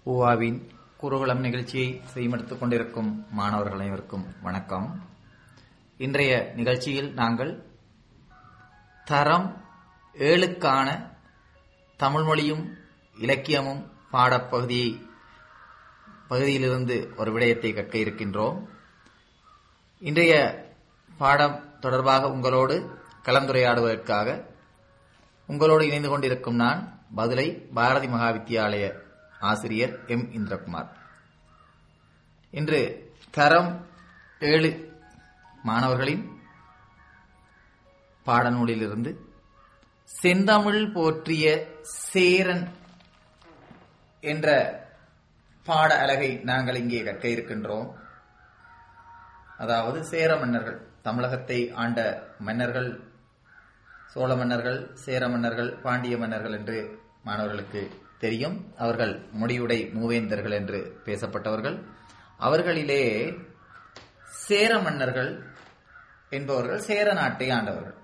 ஊவாவின் குருகுலம் நிகழ்ச்சியை செய்மெடுத்துக் கொண்டிருக்கும் மாணவர்கள் அனைவருக்கும் வணக்கம் இன்றைய நிகழ்ச்சியில் நாங்கள் தரம் ஏழுக்கான தமிழ் மொழியும் இலக்கியமும் பாடப்பகுதியை பகுதியிலிருந்து ஒரு விடயத்தை கற்க இருக்கின்றோம் இன்றைய பாடம் தொடர்பாக உங்களோடு கலந்துரையாடுவதற்காக உங்களோடு இணைந்து கொண்டிருக்கும் நான் பதிலை பாரதி மகா வித்தியாலய ஆசிரியர் எம் இந்திரகுமார் இன்று தரம் ஏழு மாணவர்களின் பாடநூலிலிருந்து செந்தமிழ் போற்றிய சேரன் என்ற பாட அலகை நாங்கள் இங்கே கற்க இருக்கின்றோம் அதாவது சேர மன்னர்கள் தமிழகத்தை ஆண்ட மன்னர்கள் சோழ மன்னர்கள் சேர மன்னர்கள் பாண்டிய மன்னர்கள் என்று மாணவர்களுக்கு தெரியும் அவர்கள் முடியுடை மூவேந்தர்கள் என்று பேசப்பட்டவர்கள் அவர்களிலே சேர மன்னர்கள் என்பவர்கள் சேர நாட்டை ஆண்டவர்கள்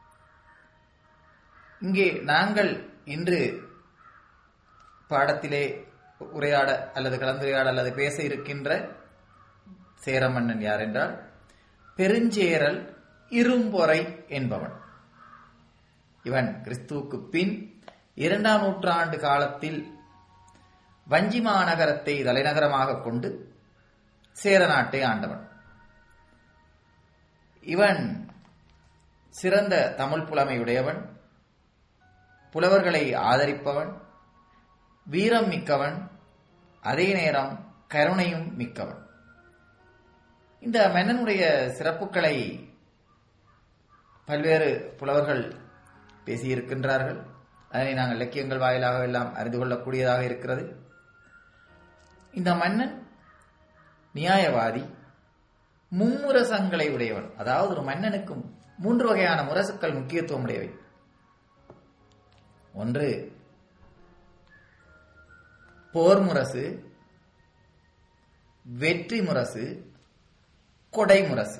இங்கே நாங்கள் இன்று பாடத்திலே உரையாட அல்லது கலந்துரையாட அல்லது பேச இருக்கின்ற சேர மன்னன் யார் என்றால் பெருஞ்சேரல் இரும்பொறை என்பவன் இவன் கிறிஸ்துவுக்கு பின் இரண்டாம் நூற்றாண்டு காலத்தில் வஞ்சி மாநகரத்தை தலைநகரமாக கொண்டு சேர நாட்டை ஆண்டவன் இவன் சிறந்த தமிழ் புலமையுடையவன் புலவர்களை ஆதரிப்பவன் வீரம் மிக்கவன் அதே நேரம் கருணையும் மிக்கவன் இந்த மன்னனுடைய சிறப்புகளை பல்வேறு புலவர்கள் பேசியிருக்கின்றார்கள் அதனை நாங்கள் இலக்கியங்கள் வாயிலாக எல்லாம் அறிந்து கொள்ளக்கூடியதாக இருக்கிறது இந்த மன்னன் நியாயவாதி மும்முரசங்களை உடையவன் அதாவது ஒரு மன்னனுக்கு மூன்று வகையான முரசுக்கள் முக்கியத்துவம் உடையவை ஒன்று போர் முரசு வெற்றி முரசு கொடை முரசு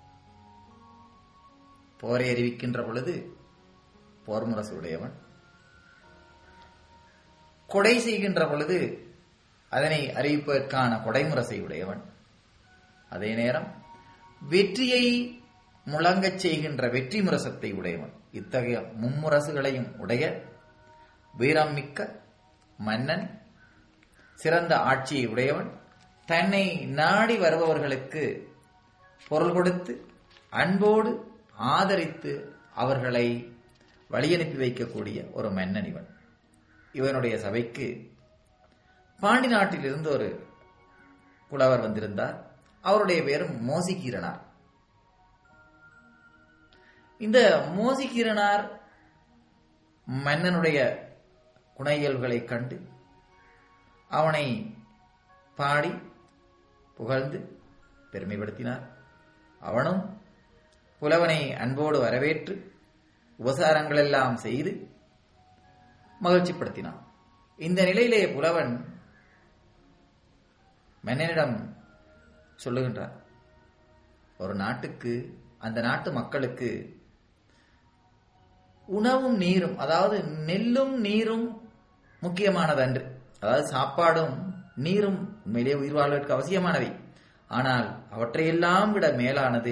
போரை அறிவிக்கின்ற பொழுது போர் முரசு உடையவன் கொடை செய்கின்ற பொழுது அதனை அறிவிப்பதற்கான கொடைமுரசை உடையவன் அதே நேரம் வெற்றியை முழங்கச் செய்கின்ற வெற்றி முரசத்தை உடையவன் இத்தகைய மும்முரசுகளையும் உடைய வீரம் மிக்க மன்னன் சிறந்த ஆட்சியை உடையவன் தன்னை நாடி வருபவர்களுக்கு பொருள் கொடுத்து அன்போடு ஆதரித்து அவர்களை வழியனுப்பி வைக்கக்கூடிய ஒரு மன்னன் இவன் இவனுடைய சபைக்கு பாண்டி நாட்டிலிருந்து ஒரு புலவர் வந்திருந்தார் அவருடைய பேரும் மோசிகீரனார் இந்த மோசிகீரனார் மன்னனுடைய குண இயல்புகளை கண்டு அவனை பாடி புகழ்ந்து பெருமைப்படுத்தினார் அவனும் புலவனை அன்போடு வரவேற்று உபசாரங்கள் எல்லாம் செய்து மகிழ்ச்சிப்படுத்தினான் இந்த நிலையிலே புலவன் மன்னனிடம் சொல்லுகின்றார் ஒரு நாட்டுக்கு அந்த நாட்டு மக்களுக்கு உணவும் நீரும் அதாவது நெல்லும் நீரும் முக்கியமானது அன்று அதாவது சாப்பாடும் நீரும் உண்மையிலே உயிர் வாழ்வதற்கு அவசியமானவை ஆனால் அவற்றையெல்லாம் விட மேலானது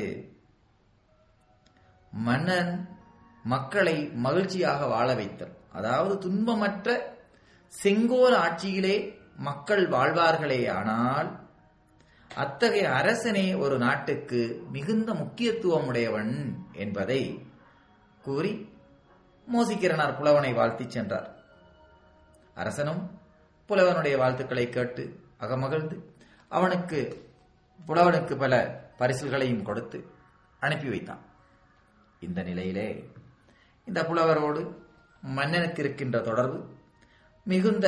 மன்னன் மக்களை மகிழ்ச்சியாக வாழ வைத்தல் அதாவது துன்பமற்ற செங்கோல் ஆட்சியிலே மக்கள் வாழ்வார்களே ஆனால் அத்தகைய அரசனே ஒரு நாட்டுக்கு மிகுந்த முக்கியத்துவம் உடையவன் என்பதை கூறி மோசிக்கிறனார் புலவனை வாழ்த்திச் சென்றார் அரசனும் புலவனுடைய வாழ்த்துக்களை கேட்டு அகமகிழ்ந்து அவனுக்கு புலவனுக்கு பல பரிசுகளையும் கொடுத்து அனுப்பி வைத்தான் இந்த நிலையிலே இந்த புலவரோடு மன்னனுக்கு இருக்கின்ற தொடர்பு மிகுந்த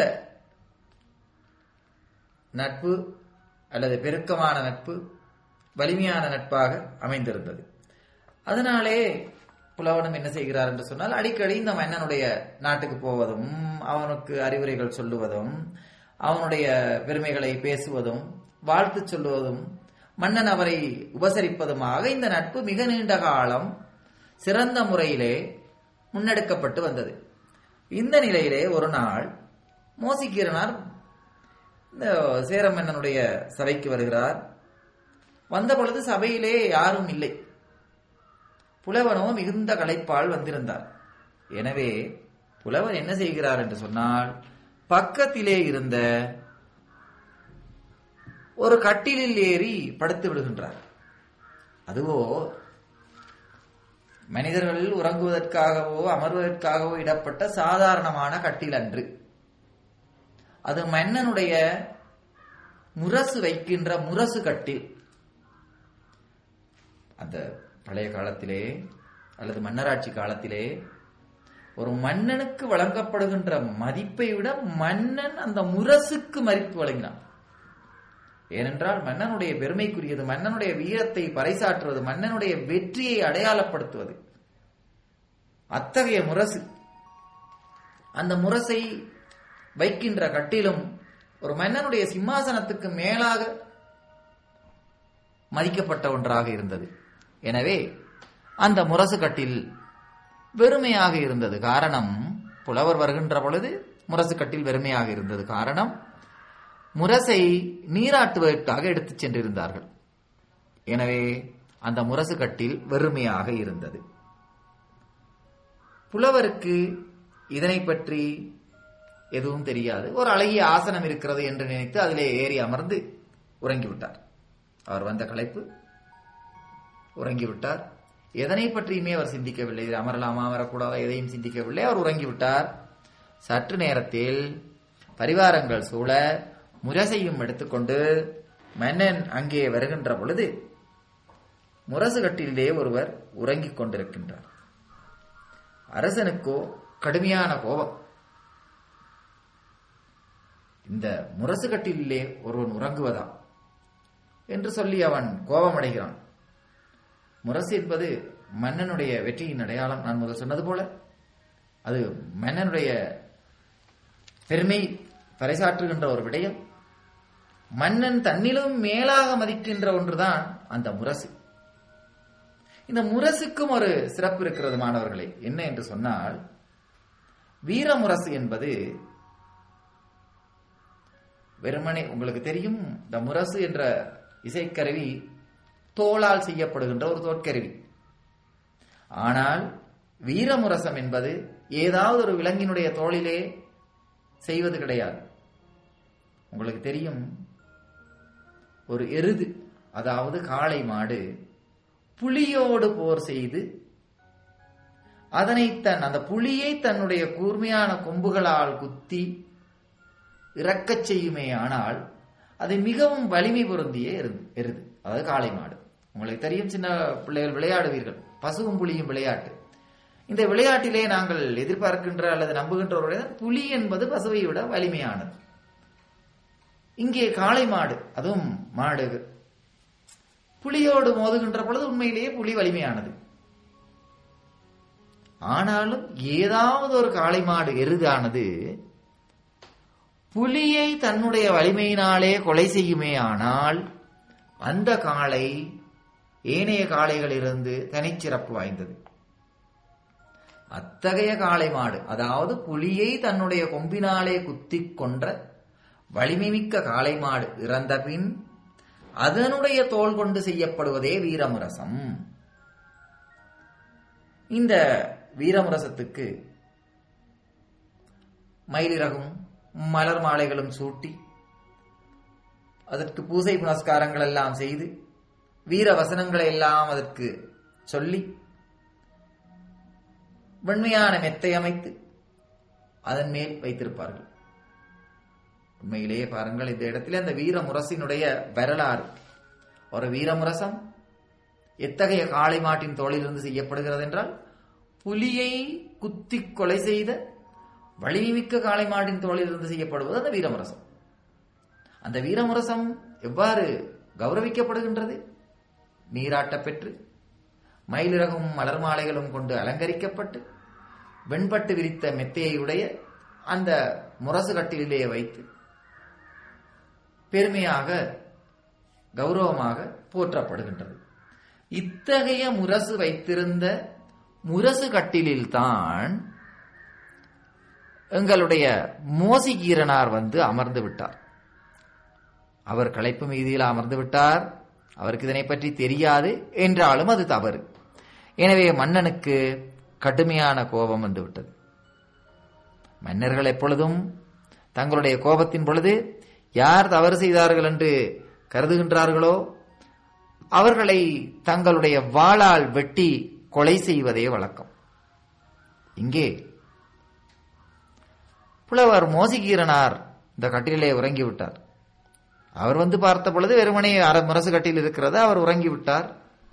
நட்பு அல்லது பெருக்கமான நட்பு வலிமையான நட்பாக அமைந்திருந்தது அதனாலே புலவனும் என்ன செய்கிறார் என்று சொன்னால் அடிக்கடி இந்த மன்னனுடைய நாட்டுக்கு போவதும் அவனுக்கு அறிவுரைகள் சொல்லுவதும் அவனுடைய பெருமைகளை பேசுவதும் வாழ்த்து சொல்லுவதும் மன்னன் அவரை உபசரிப்பதுமாக இந்த நட்பு மிக நீண்ட காலம் சிறந்த முறையிலே முன்னெடுக்கப்பட்டு வந்தது இந்த நிலையிலே ஒரு நாள் மோசிக்கிறனார் இந்த சேர மன்னனுடைய சபைக்கு வருகிறார் வந்த பொழுது சபையிலே யாரும் இல்லை புலவனோ மிகுந்த களைப்பால் வந்திருந்தார் எனவே புலவர் என்ன செய்கிறார் என்று சொன்னால் பக்கத்திலே இருந்த ஒரு கட்டிலில் ஏறி படுத்து விடுகின்றார் அதுவோ மனிதர்கள் உறங்குவதற்காகவோ அமர்வதற்காகவோ இடப்பட்ட சாதாரணமான கட்டில் அன்று அது மன்னனுடைய முரசு வைக்கின்ற முரசு கட்டில் அந்த பழைய காலத்திலே அல்லது மன்னராட்சி காலத்திலே ஒரு மன்னனுக்கு வழங்கப்படுகின்ற மதிப்பை விட மன்னன் அந்த முரசுக்கு மதிப்பு வழங்கினான் ஏனென்றால் மன்னனுடைய பெருமைக்குரியது மன்னனுடைய வீரத்தை பறைசாற்றுவது மன்னனுடைய வெற்றியை அடையாளப்படுத்துவது அத்தகைய முரசு அந்த முரசை வைக்கின்ற கட்டிலும் ஒரு மன்னனுடைய சிம்மாசனத்துக்கு மேலாக மதிக்கப்பட்ட ஒன்றாக இருந்தது எனவே அந்த முரசு கட்டில் வெறுமையாக இருந்தது காரணம் புலவர் வருகின்ற பொழுது முரசு கட்டில் வெறுமையாக இருந்தது காரணம் முரசை நீராட்டுவதற்காக எடுத்துச் சென்றிருந்தார்கள் எனவே அந்த முரசு கட்டில் வெறுமையாக இருந்தது புலவருக்கு இதனை பற்றி எதுவும் தெரியாது ஒரு அழகிய ஆசனம் இருக்கிறது என்று நினைத்து அதிலே ஏறி அமர்ந்து உறங்கிவிட்டார் அவர் வந்த களைப்பு உறங்கிவிட்டார் எதனை பற்றியுமே அவர் சிந்திக்கவில்லை இது அமரலாமா அமரக்கூடாதா எதையும் சிந்திக்கவில்லை அவர் உறங்கிவிட்டார் சற்று நேரத்தில் பரிவாரங்கள் சூழ முரசையும் எடுத்துக்கொண்டு மன்னன் அங்கே வருகின்ற பொழுது முரசு கட்டிலே ஒருவர் உறங்கிக் கொண்டிருக்கின்றார் அரசனுக்கோ கடுமையான கோபம் இந்த முரசு கட்டிலே ஒருவன் உறங்குவதா என்று சொல்லி அவன் கோபமடைகிறான் முரசு என்பது மன்னனுடைய வெற்றியின் அடையாளம் நான் முதல் சொன்னது போல அது மன்னனுடைய பெருமை பறைசாற்றுகின்ற ஒரு விடயம் மன்னன் தன்னிலும் மேலாக மதிக்கின்ற ஒன்றுதான் அந்த முரசு இந்த முரசுக்கும் ஒரு சிறப்பு இருக்கிறது மாணவர்களே என்ன என்று சொன்னால் வீரமுரசு என்பது வெறுமனே உங்களுக்கு தெரியும் இந்த முரசு என்ற இசைக்கருவி தோளால் செய்யப்படுகின்ற ஒரு தோற்கருவி ஆனால் வீரமுரசம் என்பது ஏதாவது ஒரு விலங்கினுடைய தோளிலே செய்வது கிடையாது உங்களுக்கு தெரியும் ஒரு எருது அதாவது காளை மாடு புலியோடு போர் செய்து அதனை தன் அந்த புலியை தன்னுடைய கூர்மையான கொம்புகளால் குத்தி இறக்கச் செய்யுமே ஆனால் அது மிகவும் வலிமை பொருந்திய எருது எருது அதாவது காளை மாடு உங்களுக்கு தெரியும் சின்ன பிள்ளைகள் விளையாடுவீர்கள் பசுவும் புலியும் விளையாட்டு இந்த விளையாட்டிலே நாங்கள் எதிர்பார்க்கின்ற அல்லது நம்புகின்ற ஒரு புலி என்பது பசுவை விட வலிமையானது இங்கே காளை மாடு அதுவும் மாடு புலியோடு மோதுகின்ற பொழுது உண்மையிலேயே புலி வலிமையானது ஆனாலும் ஏதாவது ஒரு காளை மாடு எருதானது புலியை தன்னுடைய வலிமையினாலே கொலை செய்யுமே ஆனால் அந்த காளை ஏனைய காளைகளிலிருந்து தனிச்சிறப்பு வாய்ந்தது அத்தகைய காளை மாடு அதாவது புலியை தன்னுடைய கொம்பினாலே குத்திக் கொன்ற வலிமைமிக்க காளை மாடு இறந்த பின் அதனுடைய தோல் கொண்டு செய்யப்படுவதே வீரமுரசம் இந்த வீரமுரசத்துக்கு மயிலிறகும் மலர் மாலைகளும் சூட்டி அதற்கு பூசை புனஸ்காரங்கள் எல்லாம் செய்து வீர வசனங்களை எல்லாம் அதற்கு சொல்லி வெண்மையான மெத்தை அமைத்து அதன் மேல் வைத்திருப்பார்கள் உண்மையிலேயே பாருங்கள் இந்த இடத்துல அந்த வீரமுரசினுடைய வரலாறு ஒரு வீரமுரசம் எத்தகைய காளை மாட்டின் தோளிலிருந்து செய்யப்படுகிறது என்றால் புலியை குத்தி கொலை செய்த வலிமைமிக்க காளை மாட்டின் தோளிலிருந்து செய்யப்படுவது அந்த வீரமுரசம் அந்த வீரமுரசம் எவ்வாறு கௌரவிக்கப்படுகின்றது நீராட்ட பெற்று மயிலிறகும் மலர் மாலைகளும் கொண்டு அலங்கரிக்கப்பட்டு வெண்பட்டு விரித்த மெத்தையுடைய அந்த முரசு கட்டிலே வைத்து பெருமையாக கௌரவமாக போற்றப்படுகின்றது இத்தகைய முரசு வைத்திருந்த முரசு கட்டிலில்தான் எங்களுடைய மோசிகீரனார் வந்து அமர்ந்து விட்டார் அவர் களைப்பு மீதியில் அமர்ந்து விட்டார் அவருக்கு இதனை பற்றி தெரியாது என்றாலும் அது தவறு எனவே மன்னனுக்கு கடுமையான கோபம் வந்துவிட்டது மன்னர்கள் எப்பொழுதும் தங்களுடைய கோபத்தின் பொழுது யார் தவறு செய்தார்கள் என்று கருதுகின்றார்களோ அவர்களை தங்களுடைய வாளால் வெட்டி கொலை செய்வதே வழக்கம் இங்கே புலவர் மோசிகீரனார் இந்த கட்டிலே உறங்கிவிட்டார் அவர் வந்து பார்த்த பொழுது வெறுமனே அரை முரசு கட்டில் இருக்கிறது அவர் உறங்கிவிட்டார்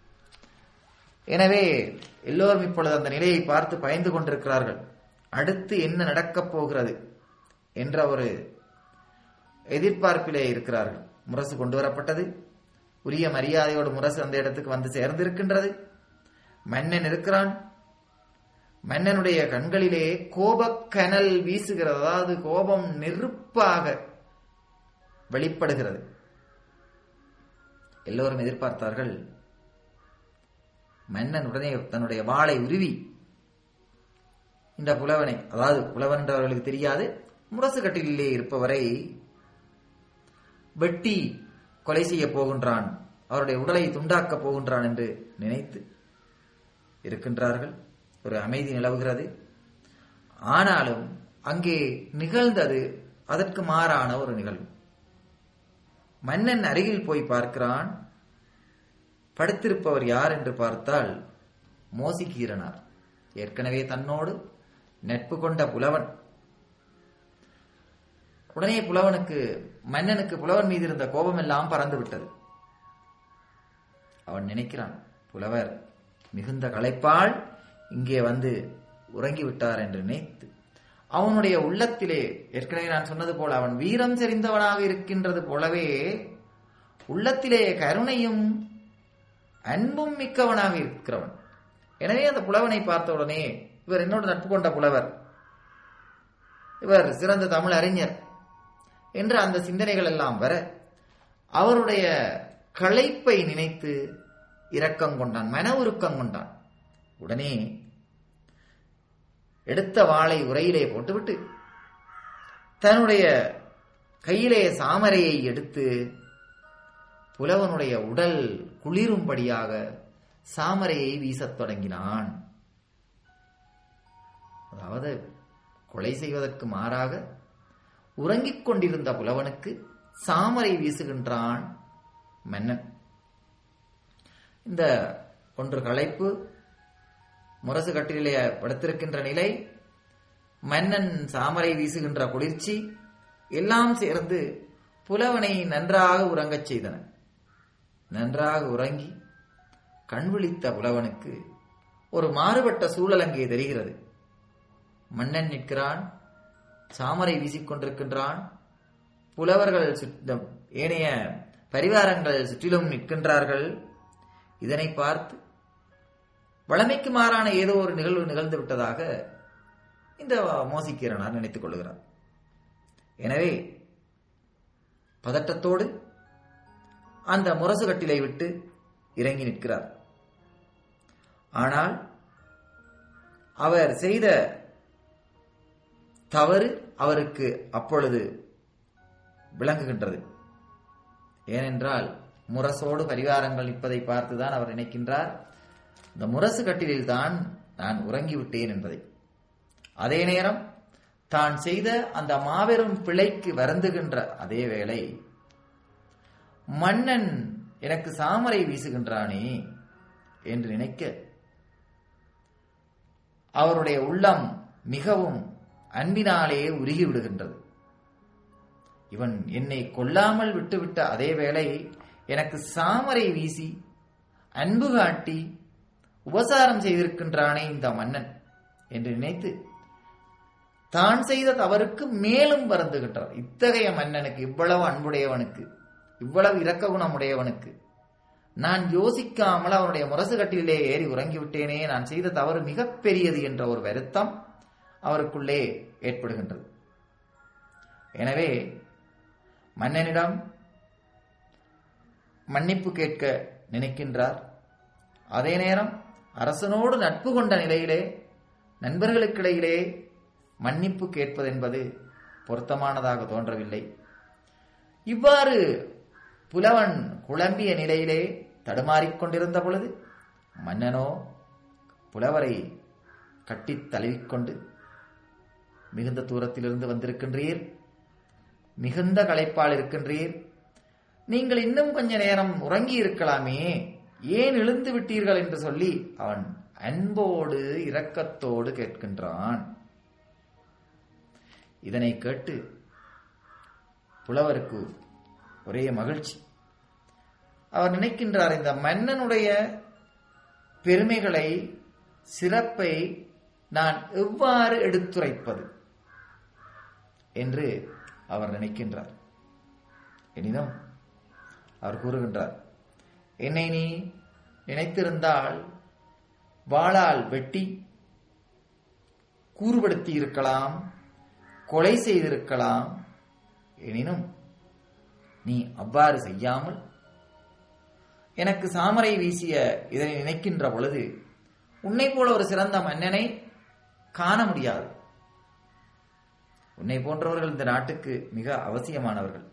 எனவே எல்லோரும் இப்பொழுது அந்த நிலையை பார்த்து பயந்து கொண்டிருக்கிறார்கள் அடுத்து என்ன நடக்கப் போகிறது என்ற ஒரு எதிர்பார்ப்பிலே இருக்கிறார்கள் முரசு கொண்டு வரப்பட்டது உரிய மரியாதையோடு முரசு அந்த இடத்துக்கு வந்து சேர்ந்திருக்கின்றது மன்னன் இருக்கிறான் மன்னனுடைய கண்களிலே கோபக்கனல் வீசுகிறது அதாவது கோபம் நெருப்பாக வெளிப்படுகிறது எல்லோரும் எதிர்பார்த்தார்கள் மன்னன் உடனே தன்னுடைய வாளை உருவி இந்த புலவனை அதாவது புலவன் என்று அவர்களுக்கு தெரியாது முரசு கட்டிலே இருப்பவரை வெட்டி கொலை செய்ய போகின்றான் அவருடைய உடலை துண்டாக்கப் போகின்றான் என்று நினைத்து இருக்கின்றார்கள் ஒரு அமைதி நிலவுகிறது ஆனாலும் அங்கே நிகழ்ந்தது அதற்கு மாறான ஒரு நிகழ்வு மன்னன் அருகில் போய் பார்க்கிறான் படுத்திருப்பவர் யார் என்று பார்த்தால் மோசிகீரனார் ஏற்கனவே தன்னோடு நட்பு கொண்ட புலவன் உடனே புலவனுக்கு மன்னனுக்கு புலவன் மீது இருந்த கோபம் எல்லாம் பறந்து விட்டது அவன் நினைக்கிறான் புலவர் மிகுந்த களைப்பால் இங்கே வந்து உறங்கிவிட்டார் என்று நினைத்து அவனுடைய உள்ளத்திலே ஏற்கனவே நான் சொன்னது போல அவன் வீரம் செறிந்தவனாக இருக்கின்றது போலவே உள்ளத்திலே கருணையும் அன்பும் மிக்கவனாக இருக்கிறவன் எனவே அந்த புலவனை பார்த்த உடனே இவர் என்னோடு நட்பு கொண்ட புலவர் இவர் சிறந்த தமிழ் அறிஞர் என்று அந்த சிந்தனைகள் எல்லாம் வர அவருடைய களைப்பை நினைத்து இரக்கம் கொண்டான் மன உருக்கம் கொண்டான் உடனே எடுத்த வாளை உரையிலே போட்டுவிட்டு தன்னுடைய கையிலே சாமரையை எடுத்து புலவனுடைய உடல் குளிரும்படியாக சாமரையை வீசத் தொடங்கினான் அதாவது கொலை செய்வதற்கு மாறாக உறங்கிக் கொண்டிருந்த புலவனுக்கு சாமரை வீசுகின்றான் மன்னன் இந்த ஒன்று களைப்பு முரசு கட்டிலே படுத்திருக்கின்ற நிலை மன்னன் சாமரை வீசுகின்ற குளிர்ச்சி எல்லாம் சேர்ந்து புலவனை நன்றாக உறங்கச் செய்தன நன்றாக உறங்கி கண் விழித்த புலவனுக்கு ஒரு மாறுபட்ட சூழல் அங்கே தெரிகிறது மன்னன் நிற்கிறான் சாமரை வீசிக்கொண்டிருக்கின்றான் புலவர்கள் சுற்றம் ஏனைய பரிவாரங்கள் சுற்றிலும் நிற்கின்றார்கள் இதனை பார்த்து வளமைக்கு மாறான ஏதோ ஒரு நிகழ்வு நிகழ்ந்து விட்டதாக இந்த மோசிக்கீரனார் நினைத்துக் கொள்கிறார் எனவே பதட்டத்தோடு அந்த முரசு கட்டிலை விட்டு இறங்கி நிற்கிறார் ஆனால் அவர் செய்த தவறு அவருக்கு அப்பொழுது விளங்குகின்றது ஏனென்றால் முரசோடு பரிவாரங்கள் நிற்பதை பார்த்துதான் அவர் நினைக்கின்றார் இந்த முரசு கட்டிலில் தான் நான் உறங்கிவிட்டேன் என்பதை அதே நேரம் தான் செய்த அந்த மாபெரும் பிழைக்கு வருந்துகின்ற அதே வேளை மன்னன் எனக்கு சாமரை வீசுகின்றானே என்று நினைக்க அவருடைய உள்ளம் மிகவும் அன்பினாலே உருகி விடுகின்றது இவன் என்னை கொல்லாமல் விட்டுவிட்ட அதே வேளை எனக்கு சாமரை வீசி அன்பு காட்டி உபசாரம் செய்திருக்கின்றானே இந்த மன்னன் என்று நினைத்து தான் செய்த தவறுக்கு மேலும் வருந்துகின்றார் இத்தகைய மன்னனுக்கு இவ்வளவு அன்புடையவனுக்கு இவ்வளவு இரக்க குணமுடையவனுக்கு நான் யோசிக்காமல் அவனுடைய முரசு கட்டிலே ஏறி உறங்கிவிட்டேனே நான் செய்த தவறு மிகப்பெரியது என்ற ஒரு வருத்தம் அவருக்குள்ளே ஏற்படுகின்றது எனவே மன்னனிடம் மன்னிப்பு கேட்க நினைக்கின்றார் அதே நேரம் அரசனோடு நட்பு கொண்ட நிலையிலே நண்பர்களுக்கிடையிலே மன்னிப்பு கேட்பது என்பது பொருத்தமானதாக தோன்றவில்லை இவ்வாறு புலவன் குழம்பிய நிலையிலே தடுமாறிக் கொண்டிருந்த பொழுது மன்னனோ புலவரை கட்டித் தழுவிக்கொண்டு மிகுந்த தூரத்திலிருந்து வந்திருக்கின்றீர் மிகுந்த களைப்பால் இருக்கின்றீர் நீங்கள் இன்னும் கொஞ்ச நேரம் உறங்கி இருக்கலாமே ஏன் எழுந்து விட்டீர்கள் என்று சொல்லி அவன் அன்போடு இரக்கத்தோடு கேட்கின்றான் இதனை கேட்டு புலவருக்கு ஒரே மகிழ்ச்சி அவர் நினைக்கின்றார் இந்த மன்னனுடைய பெருமைகளை சிறப்பை நான் எவ்வாறு எடுத்துரைப்பது என்று அவர் நினைக்கின்றார் எனினும் அவர் கூறுகின்றார் என்னை நீ நினைத்திருந்தால் வாளால் வெட்டி கூறுபடுத்தி இருக்கலாம் கொலை செய்திருக்கலாம் எனினும் நீ அவ்வாறு செய்யாமல் எனக்கு சாமரை வீசிய இதனை நினைக்கின்ற பொழுது உன்னை போல ஒரு சிறந்த மன்னனை காண முடியாது உன்னை போன்றவர்கள் இந்த நாட்டுக்கு மிக அவசியமானவர்கள்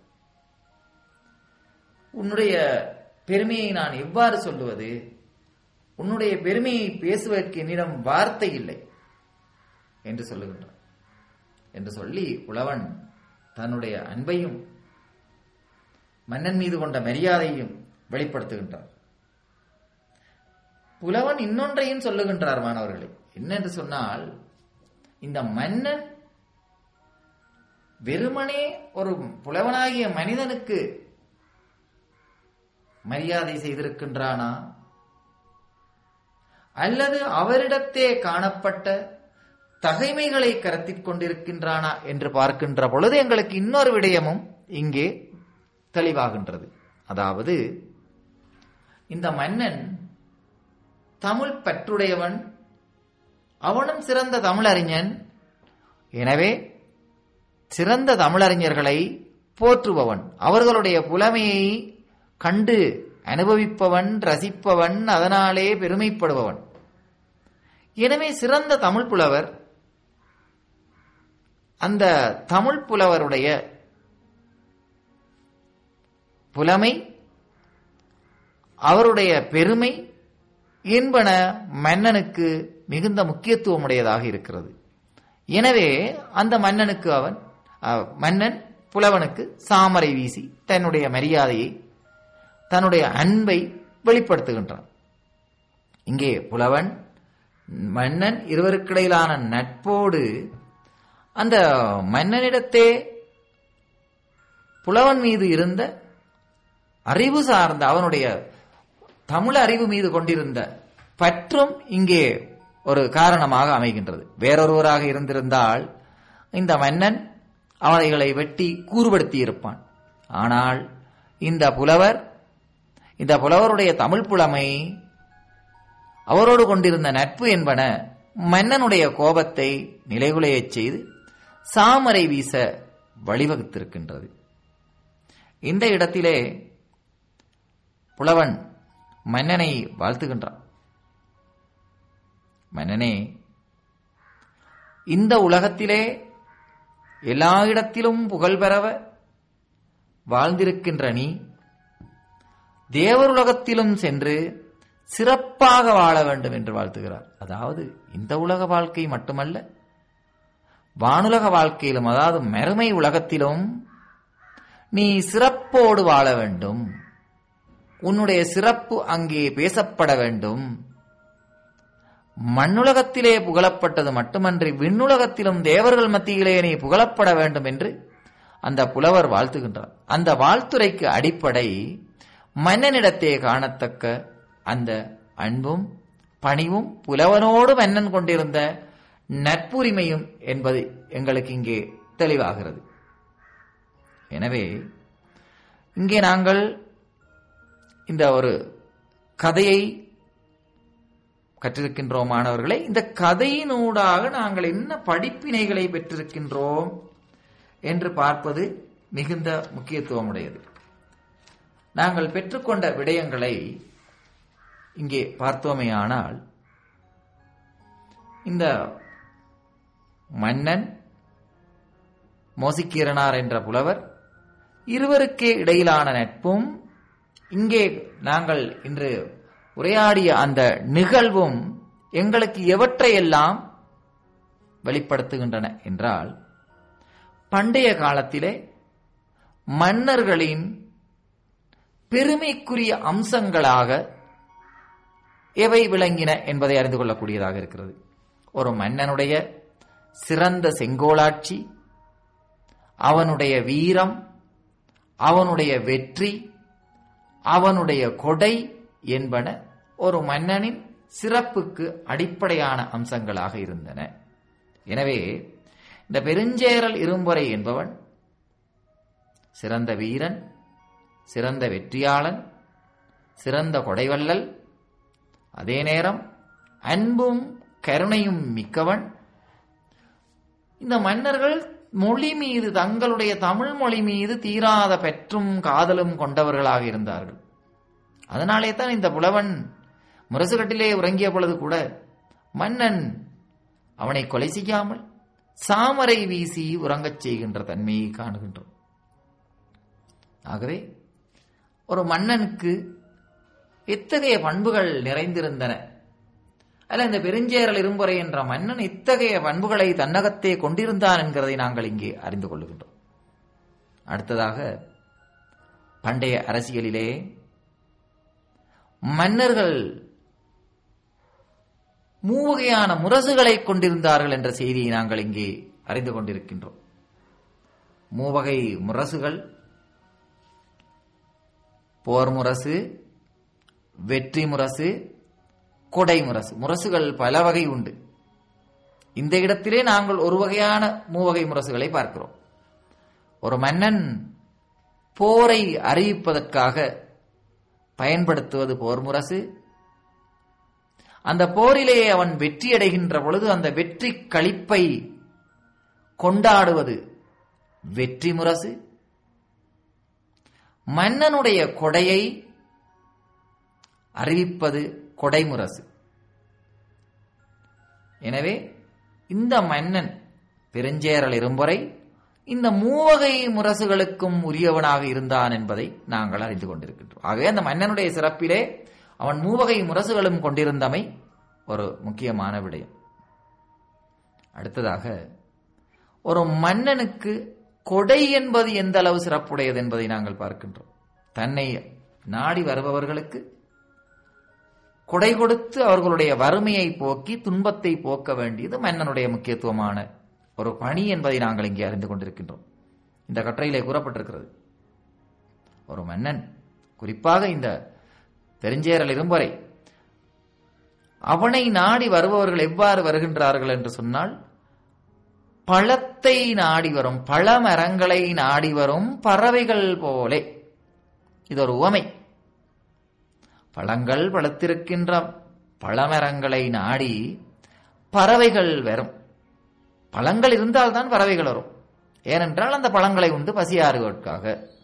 உன்னுடைய பெருமையை நான் எவ்வாறு சொல்லுவது உன்னுடைய பெருமையை பேசுவதற்கு என்னிடம் வார்த்தை இல்லை என்று சொல்லுகின்றான் என்று சொல்லி உழவன் தன்னுடைய அன்பையும் மன்னன் மீது கொண்ட மரியாதையும் வெளிப்படுத்துகின்றார் புலவன் இன்னொன்றையும் சொல்லுகின்றார் மாணவர்களே என்னென்று சொன்னால் இந்த மன்னன் வெறுமனே ஒரு புலவனாகிய மனிதனுக்கு மரியாதை செய்திருக்கின்றானா அல்லது அவரிடத்தே காணப்பட்ட தகைமைகளை கருத்திற் கொண்டிருக்கின்றானா என்று பார்க்கின்ற பொழுது எங்களுக்கு இன்னொரு விடயமும் இங்கே தெளிவாகின்றது அதாவது இந்த மன்னன் தமிழ் பற்றுடையவன் அவனும் சிறந்த தமிழறிஞன் எனவே சிறந்த தமிழறிஞர்களை போற்றுபவன் அவர்களுடைய புலமையை கண்டு அனுபவிப்பவன் ரசிப்பவன் அதனாலே பெருமைப்படுபவன் எனவே சிறந்த தமிழ் புலவர் அந்த தமிழ் புலவருடைய புலமை அவருடைய பெருமை என்பன மன்னனுக்கு மிகுந்த முக்கியத்துவம் உடையதாக இருக்கிறது எனவே அந்த மன்னனுக்கு அவன் அஹ், மன்னன் புலவனுக்கு சாமரை வீசி தன்னுடைய மரியாதையை தன்னுடைய அன்பை வெளிப்படுத்துகின்றான் இங்கே புலவன் மன்னன் இருவருக்கிடையிலான நட்போடு அந்த மன்னனிடத்தே புலவன் மீது இருந்த அறிவு சார்ந்த அவனுடைய தமிழ் அறிவு மீது கொண்டிருந்த பற்றும் இங்கே ஒரு காரணமாக அமைகின்றது வேறொருவராக இருந்திருந்தால் இந்த மன்னன் அவனைகளை வெட்டி கூறுபடுத்தி இருப்பான் ஆனால் இந்த புலவர் இந்த புலவருடைய தமிழ் புலமை அவரோடு கொண்டிருந்த நட்பு என்பன மன்னனுடைய கோபத்தை நிலைகுலையச் செய்து சாமரை வீச வழிவகுத்திருக்கின்றது இந்த இடத்திலே புலவன் மன்னனை வாழ்த்துகின்றான் மன்னனே இந்த உலகத்திலே எல்லா இடத்திலும் புகழ் பெறவ வாழ்ந்திருக்கின்ற நீ தேவருலகத்திலும் சென்று சிறப்பாக வாழ வேண்டும் என்று வாழ்த்துகிறார் அதாவது இந்த உலக வாழ்க்கை மட்டுமல்ல வானுலக வாழ்க்கையிலும் அதாவது மறுமை உலகத்திலும் நீ சிறப்போடு வாழ வேண்டும் உன்னுடைய சிறப்பு அங்கே பேசப்பட வேண்டும் மண்ணுலகத்திலே புகழப்பட்டது மட்டுமன்றி விண்ணுலகத்திலும் தேவர்கள் மத்தியிலே நீ புகழப்பட வேண்டும் என்று அந்த புலவர் வாழ்த்துகின்றார் அந்த வாழ்த்துரைக்கு அடிப்படை மன்னனிடத்தே காணத்தக்க அந்த அன்பும் பணிவும் புலவனோடு மன்னன் கொண்டிருந்த நட்புரிமையும் என்பது எங்களுக்கு இங்கே தெளிவாகிறது எனவே இங்கே நாங்கள் இந்த ஒரு கதையை கற்றிருக்கின்றோம் மாணவர்களே இந்த கதையினூடாக நாங்கள் என்ன படிப்பினைகளை பெற்றிருக்கின்றோம் என்று பார்ப்பது மிகுந்த முக்கியத்துவம் உடையது நாங்கள் பெற்றுக்கொண்ட விடயங்களை இங்கே பார்த்தோமேயானால் இந்த மன்னன் மோசிக்கீரனார் என்ற புலவர் இருவருக்கே இடையிலான நட்பும் இங்கே நாங்கள் இன்று உரையாடிய அந்த நிகழ்வும் எங்களுக்கு எவற்றையெல்லாம் வெளிப்படுத்துகின்றன என்றால் பண்டைய காலத்திலே மன்னர்களின் பெருமைக்குரிய அம்சங்களாக எவை விளங்கின என்பதை அறிந்து கொள்ளக்கூடியதாக இருக்கிறது ஒரு மன்னனுடைய சிறந்த செங்கோலாட்சி அவனுடைய வீரம் அவனுடைய வெற்றி அவனுடைய கொடை என்பன ஒரு மன்னனின் சிறப்புக்கு அடிப்படையான அம்சங்களாக இருந்தன எனவே இந்த பெருஞ்சேரல் இரும்பொறை என்பவன் சிறந்த வீரன் சிறந்த வெற்றியாளன் சிறந்த கொடைவள்ளல் அதே நேரம் அன்பும் கருணையும் மிக்கவன் இந்த மன்னர்கள் மொழி மீது தங்களுடைய தமிழ் மொழி மீது தீராத பெற்றும் காதலும் கொண்டவர்களாக இருந்தார்கள் அதனாலே தான் இந்த புலவன் முரசுகட்டிலே உறங்கிய பொழுது கூட மன்னன் அவனை கொலை செய்யாமல் சாமரை வீசி உறங்கச் செய்கின்ற தன்மையை காணுகின்றோம் ஆகவே ஒரு மன்னனுக்கு எத்தகைய பண்புகள் நிறைந்திருந்தன அல்ல இந்த பெருஞ்சேரல் இரும்புரை என்ற மன்னன் இத்தகைய பண்புகளை தன்னகத்தே கொண்டிருந்தான் என்கிறதை நாங்கள் இங்கே அறிந்து கொள்ளுகின்றோம் அடுத்ததாக பண்டைய அரசியலிலே மன்னர்கள் மூவகையான முரசுகளை கொண்டிருந்தார்கள் என்ற செய்தியை நாங்கள் இங்கே அறிந்து கொண்டிருக்கின்றோம் மூவகை முரசுகள் போர் முரசு வெற்றி முரசு கொடை முரசு முரசுகள் பல வகை உண்டு இந்த இடத்திலே நாங்கள் ஒரு வகையான மூவகை முரசுகளை பார்க்கிறோம் ஒரு மன்னன் போரை அறிவிப்பதற்காக பயன்படுத்துவது போர் முரசு அந்த போரிலே அவன் வெற்றியடைகின்ற பொழுது அந்த வெற்றி களிப்பை கொண்டாடுவது வெற்றி முரசு மன்னனுடைய கொடையை அறிவிப்பது கொடைமுரசு எனவே இந்த மன்னன் பெருஞ்சேரல் இரும்பொறை இந்த மூவகை முரசுகளுக்கும் உரியவனாக இருந்தான் என்பதை நாங்கள் அறிந்து கொண்டிருக்கின்றோம் ஆகவே அந்த மன்னனுடைய சிறப்பிலே அவன் மூவகை முரசுகளும் கொண்டிருந்தமை ஒரு முக்கியமான விடயம் அடுத்ததாக ஒரு மன்னனுக்கு கொடை என்பது எந்த அளவு சிறப்புடையது என்பதை நாங்கள் பார்க்கின்றோம் தன்னை நாடி வருபவர்களுக்கு கொடை கொடுத்து அவர்களுடைய வறுமையை போக்கி துன்பத்தை போக்க வேண்டியது மன்னனுடைய முக்கியத்துவமான ஒரு பணி என்பதை நாங்கள் இங்கே அறிந்து கொண்டிருக்கின்றோம் இந்த கட்டுரையிலே கூறப்பட்டிருக்கிறது ஒரு மன்னன் குறிப்பாக இந்த பெருஞ்சேரல் இரும்பறை அவனை நாடி வருபவர்கள் எவ்வாறு வருகின்றார்கள் என்று சொன்னால் பழத்தை நாடி வரும் பழமரங்களை நாடி வரும் பறவைகள் போலே இது ஒரு உவமை பழங்கள் பழுத்திருக்கின்ற பழமரங்களை நாடி பறவைகள் வரும் பழங்கள் இருந்தால்தான் பறவைகள் வரும் ஏனென்றால் அந்த பழங்களை உண்டு பசியாறுவதற்காக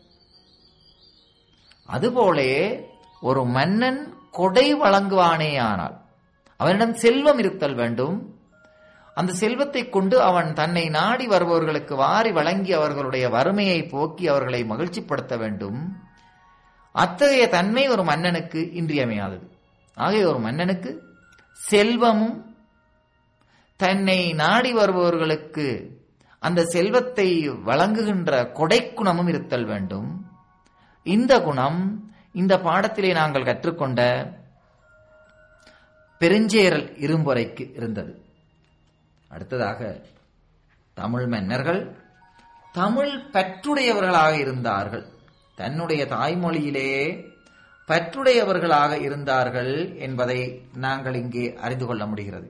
அதுபோலே ஒரு மன்னன் கொடை வழங்குவானே ஆனால் அவனிடம் செல்வம் இருத்தல் வேண்டும் அந்த செல்வத்தை கொண்டு அவன் தன்னை நாடி வருபவர்களுக்கு வாரி வழங்கி அவர்களுடைய வறுமையை போக்கி அவர்களை மகிழ்ச்சிப்படுத்த வேண்டும் அத்தகைய தன்மை ஒரு மன்னனுக்கு இன்றியமையாதது ஆகவே ஒரு மன்னனுக்கு செல்வமும் தன்னை நாடி வருபவர்களுக்கு அந்த செல்வத்தை வழங்குகின்ற கொடைக்குணமும் இருத்தல் வேண்டும் இந்த குணம் இந்த பாடத்திலே நாங்கள் கற்றுக்கொண்ட பெருஞ்சேரல் இரும்பொறைக்கு இருந்தது அடுத்ததாக தமிழ் மன்னர்கள் தமிழ் பற்றுடையவர்களாக இருந்தார்கள் தன்னுடைய தாய்மொழியிலே பற்றுடையவர்களாக இருந்தார்கள் என்பதை நாங்கள் இங்கே அறிந்து கொள்ள முடிகிறது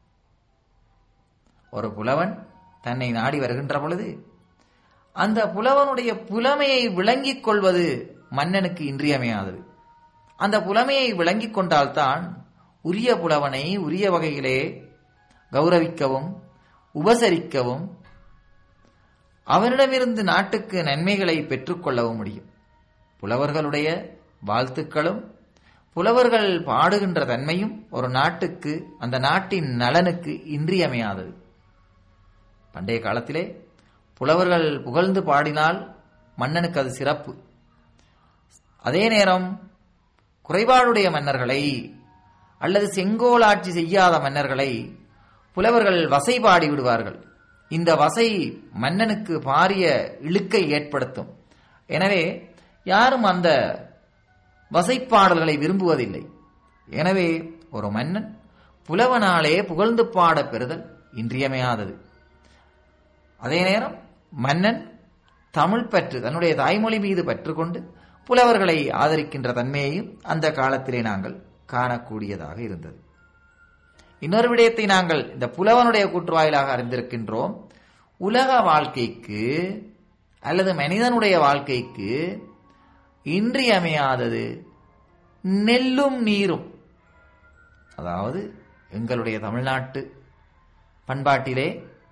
ஒரு புலவன் தன்னை நாடி வருகின்ற பொழுது அந்த புலவனுடைய புலமையை விளங்கிக் கொள்வது மன்னனுக்கு இன்றியமையாதது அந்த புலமையை விளங்கிக் கொண்டால்தான் உரிய புலவனை உரிய வகையிலே கௌரவிக்கவும் உபசரிக்கவும் அவனிடமிருந்து நாட்டுக்கு நன்மைகளை பெற்றுக்கொள்ளவும் முடியும் புலவர்களுடைய வாழ்த்துக்களும் புலவர்கள் பாடுகின்ற தன்மையும் ஒரு நாட்டுக்கு அந்த நாட்டின் நலனுக்கு இன்றியமையாதது பண்டைய காலத்திலே புலவர்கள் புகழ்ந்து பாடினால் மன்னனுக்கு அது சிறப்பு அதே நேரம் குறைபாடுடைய மன்னர்களை அல்லது செங்கோல் ஆட்சி செய்யாத மன்னர்களை புலவர்கள் வசைபாடி விடுவார்கள் இந்த வசை மன்னனுக்கு பாரிய இழுக்கை ஏற்படுத்தும் எனவே யாரும் அந்த வசைப்பாடல்களை விரும்புவதில்லை எனவே ஒரு மன்னன் புலவனாலே புகழ்ந்து பாட பெறுதல் இன்றியமையாதது அதே நேரம் மன்னன் தமிழ் பற்று தன்னுடைய தாய்மொழி மீது பற்று கொண்டு புலவர்களை ஆதரிக்கின்ற தன்மையையும் அந்த காலத்திலே நாங்கள் காணக்கூடியதாக இருந்தது இன்னொரு விடயத்தை நாங்கள் இந்த புலவனுடைய கூற்றுவாயிலாக அறிந்திருக்கின்றோம் உலக வாழ்க்கைக்கு அல்லது மனிதனுடைய வாழ்க்கைக்கு இன்றியமையாதது நெல்லும் நீரும் அதாவது எங்களுடைய தமிழ்நாட்டு பண்பாட்டிலே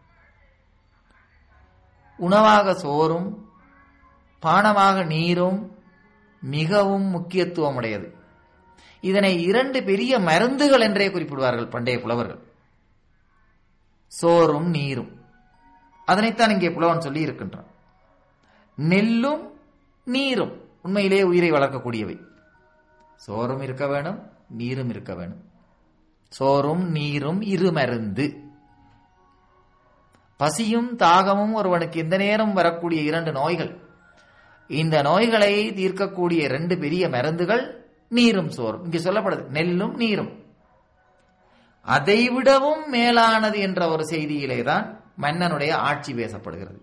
உணவாக சோறும் பானமாக நீரும் மிகவும் முக்கியத்துவம் உடையது இதனை இரண்டு பெரிய மருந்துகள் என்றே குறிப்பிடுவார்கள் பண்டைய புலவர்கள் சோறும் நீரும் அதனைத்தான் இங்கே புலவன் சொல்லி இருக்கின்றான் நெல்லும் நீரும் உண்மையிலே உயிரை வளர்க்கக்கூடியவை சோறும் இருக்க வேணும் நீரும் இருக்க வேணும் சோறும் நீரும் இரு மருந்து பசியும் தாகமும் ஒருவனுக்கு எந்த நேரம் வரக்கூடிய இரண்டு நோய்கள் இந்த நோய்களை தீர்க்கக்கூடிய இரண்டு பெரிய மருந்துகள் நீரும் சோறும் இங்கே சொல்லப்படுது நெல்லும் நீரும் அதைவிடவும் மேலானது என்ற ஒரு செய்தியிலே தான் மன்னனுடைய ஆட்சி பேசப்படுகிறது